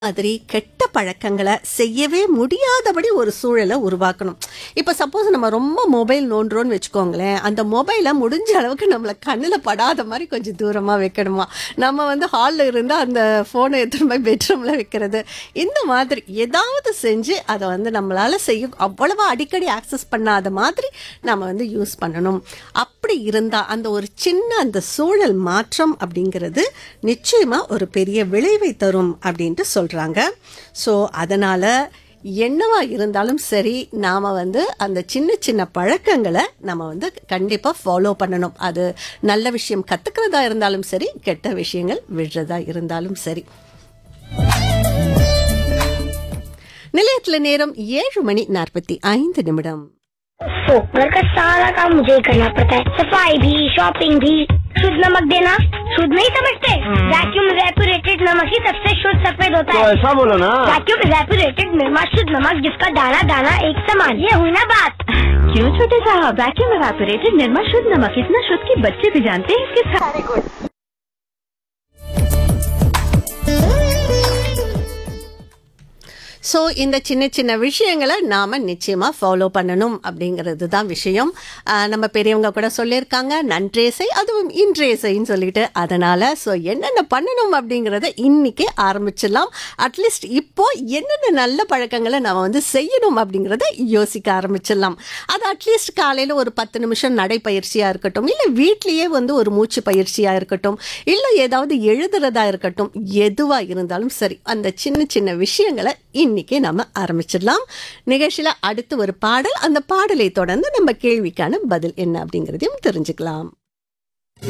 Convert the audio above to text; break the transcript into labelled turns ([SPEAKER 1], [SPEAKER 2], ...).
[SPEAKER 1] மாதிரி கெட்ட பழக்கங்களை செய்யவே முடியாதபடி ஒரு சூழலை உருவாக்கணும் இப்போ சப்போஸ் நம்ம ரொம்ப மொபைல் நோண்டுறோம்னு வச்சுக்கோங்களேன் அந்த மொபைலை முடிஞ்ச அளவுக்கு நம்மளை கண்ணில் படாத மாதிரி கொஞ்சம் தூரமாக வைக்கணுமா நம்ம வந்து ஹாலில் இருந்தால் அந்த ஃபோனை எடுத்துகிட்டு போய் பெட்ரூமில் வைக்கிறது இந்த மாதிரி ஏதாவது செஞ்சு அதை வந்து நம்மளால் செய்ய அவ்வளவா அடிக்கடி ஆக்சஸ் பண்ணாத மாதிரி நம்ம வந்து யூஸ் பண்ணணும் அப்படி இருந்தால் அந்த ஒரு சின்ன அந்த சூழல் மாற்றம் அப்படிங்கிறது நிச்சயமாக ஒரு பெரிய விளைவை தரும் அப்படின்ட்டு சொல்கிறாங்க ஸோ அதனால் என்னவா இருந்தாலும் சரி நாம் வந்து அந்த சின்ன சின்ன பழக்கங்களை நம்ம வந்து கண்டிப்பாக ஃபாலோ பண்ணணும் அது நல்ல விஷயம் கற்றுக்கிறதா இருந்தாலும் சரி கெட்ட விஷயங்கள் விடுறதா இருந்தாலும் சரி நிலையத்தில் நேரம் ஏழு மணி நாற்பத்தி ஐந்து நிமிடம்
[SPEAKER 2] तो घर का सारा काम मुझे ही करना पड़ता है सफाई भी शॉपिंग भी शुद्ध नमक देना शुद्ध नहीं समझते वैक्यूम रेपुरेटेड नमक ही सबसे शुद्ध सफेद होता
[SPEAKER 3] तो
[SPEAKER 2] है
[SPEAKER 3] ऐसा बोलो ना
[SPEAKER 2] वैक्यूम रेपुरेटेड निर्मा शुद्ध नमक जिसका दाना दाना एक समान ये हुई ना बात
[SPEAKER 4] क्यों छोटे साहब वैक्यूम एवापोरेटेड निर्मा शुद्ध नमक इतना शुद्ध कि बच्चे भी जानते हैं इसके साथ
[SPEAKER 1] ஸோ இந்த சின்ன சின்ன விஷயங்களை நாம் நிச்சயமாக ஃபாலோ பண்ணணும் அப்படிங்கிறது தான் விஷயம் ஆஹ் நம்ம பெரியவங்க கூட சொல்லியிருக்காங்க நன்றே செய் அதுவும் இன்றே செய்ன்னு சொல்லிட்டு அதனால் ஸோ என்னென்ன பண்ணணும் அப்படிங்கிறத இன்னைக்கே ஆரம்பிச்சிடலாம் அட்லீஸ்ட் இப்போ என்னென்ன நல்ல பழக்கங்களை நம்ம வந்து செய்யணும் அப்படிங்கிறத யோசிக்க ஆரம்பிச்சிடலாம் அது அட்லீஸ்ட் காலையில் ஒரு பத்து நிமிஷம் நடைப்பயிற்சியாக இருக்கட்டும் இல்லை வீட்லேயே வந்து ஒரு மூச்சு பயிற்சியாக இருக்கட்டும் இல்லை ஏதாவது எழுதுறதா இருக்கட்டும் எதுவாக இருந்தாலும் சரி அந்த சின்ன சின்ன விஷயங்களை இன்னைக்கே நம்ம ஆரம்பிச்சிடலாம் நிகழ்ச்சியில் அடுத்து ஒரு பாடல் அந்த பாடலை தொடர்ந்து நம்ம கேள்விக்கான பதில் என்ன அப்படிங்கிறதையும் தெரிஞ்சுக்கலாம்